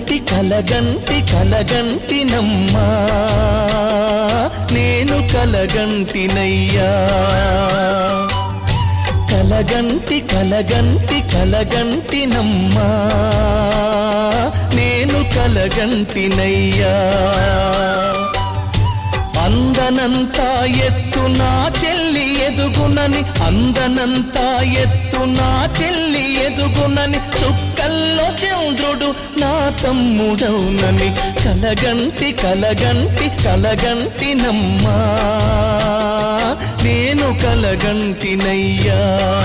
కలగంటి కలగంటి కలగంటినమ్మా నేను కలగంటినయ్యా కలగంటి కలగంటి కలగంటినమ్మా నేను కలగంటినయ్యా అందనంతా ఎత్తు నా చెల్లి ఎదుగునని అందనంతా ఎత్తు నా చెల్లి ఎదుగునని చుక్కల్లో చంద్రుడు నా తమ్ముడవునని కలగంటి కలగంటి కలగంటినమ్మా నేను కలగంటినయ్యా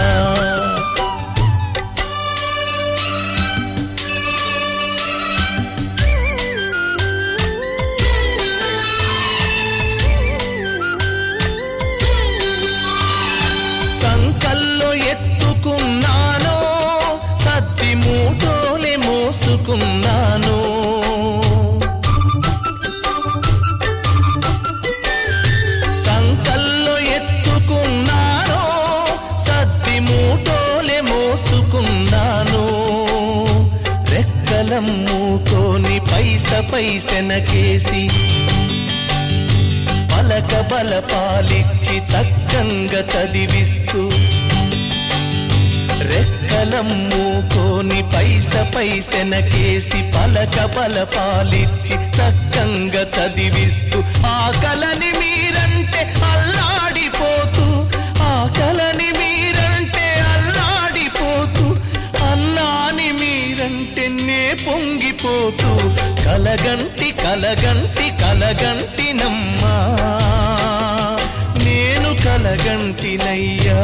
సంకల్లో ఎత్తుకున్నాను సత్తి మూటోలే మోసుకున్నాను సంకల్లో ఎత్తుకున్నాను సత్తి మూటోలే మోసుకున్నాను రెక్కలమ్ముకొని పైస పైసెనకేసి పలక బల పాలిచ్చి చక్కంగా చదివిస్తూ రెక్కలమ్ముకోని పైస పైసెనకేసి పలక బల పాలిచ్చి చక్కంగా చదివిస్తూ ఆకలని మీరంటే అల్లాడిపోతూ ఆకలని మీరంటే అల్లాడిపోతూ అన్నాని మీరంటే నే పొంగిపోతూ కలగంటి కలగంటి కలగంటినమ్మా నేను కలగంటినయ్యా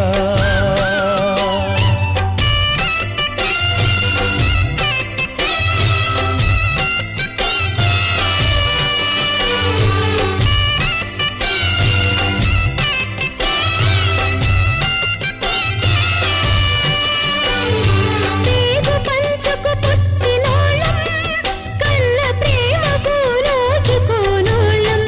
పేగు పంచుకు పుట్టినోళ్ళం కన్న ప్రేమకు నోచుకోనోళ్ళం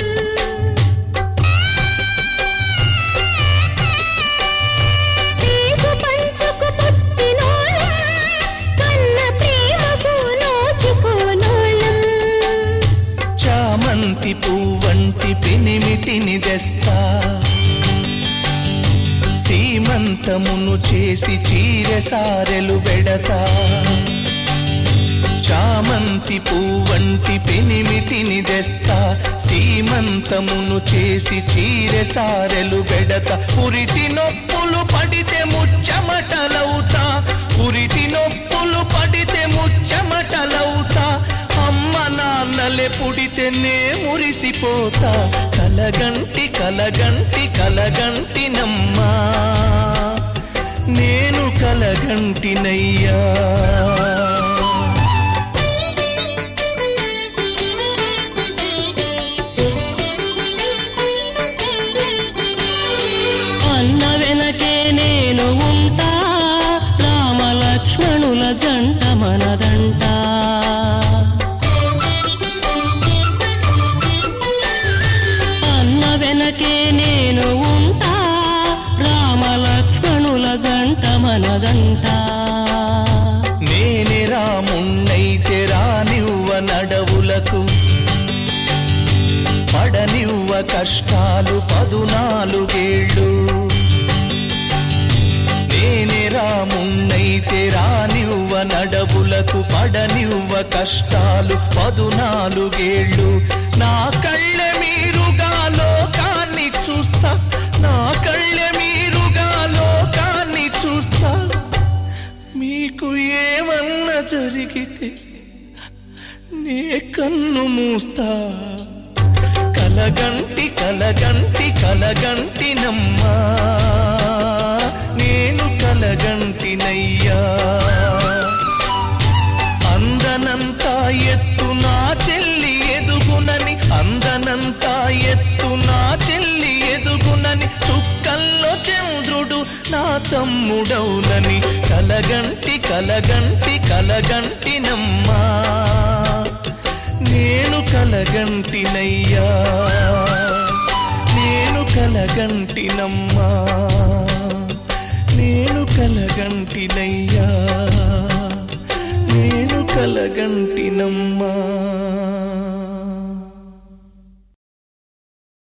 పేగు పంచుకు పుట్టినోళ్ళం కన్న ప్రేమకు నోచుకోనోళ్ళం చామంతి పువ్వంటి పెనిమిటిని తెస్తా సీమంతమును చేసి చీర సారెలు బెడతా చామంతి పువ్వంటి పెనిమిటిని తెస్తా సీమంతమును చేసి చీర సారెలు బెడత పురిటి నొప్పులు పడితే ముచ్చమటలవుతా పురిటి నొప్పులు పడితే ముచ్చమటలవుతా అమ్మ నాన్నలే పుడితే నే మురిసిపోతా కలగంటి కలగంటి కలగంటినమ్మా నేను కలగంటినయ్యా అన్న వెనకే నేను ఉంటా రామ లక్ష్మణుల జంట మనదంట అన్న వెనకే నేను ఉంటా రామ లక్ష్మణుల జంట మనదంట నేనే రాముణ్ణైతే రానివ్వ నడవులకు పడనివ్వ కష్టాలు పదునాలుగేళ్ళు నేనే రాముణ్ణైతే రానివ్వ నడవులకు పడనివ్వ కష్టాలు పదునాలుగేళ్ళు నా కళ్ళ మీరుగా లోకాన్ని చూస్తా నా కళ్ళ మీరుగా లోకాన్ని చూస్తా మీకు ఏమన్నా జరిగితే నే కన్ను మూస్తా కలగంటి కలగంటి కలగంటినమ్మా నేను కలగంటినయ్యా అందనంతా ఎత్తు నా చెల్లి ఎదుగునని అందనంతా ఎత్తు నా చెల్లి ఎదుగునని చుక్కల్లో చంద్రుడు నా తమ్ముడవునని కలగంటి కలగంటి కలగంటినమ్మా నేను కలగంటినయ్యా నేను కలగంటినమ్మా నేను కలగంటినయ్యా నేను కలగంటినమ్మా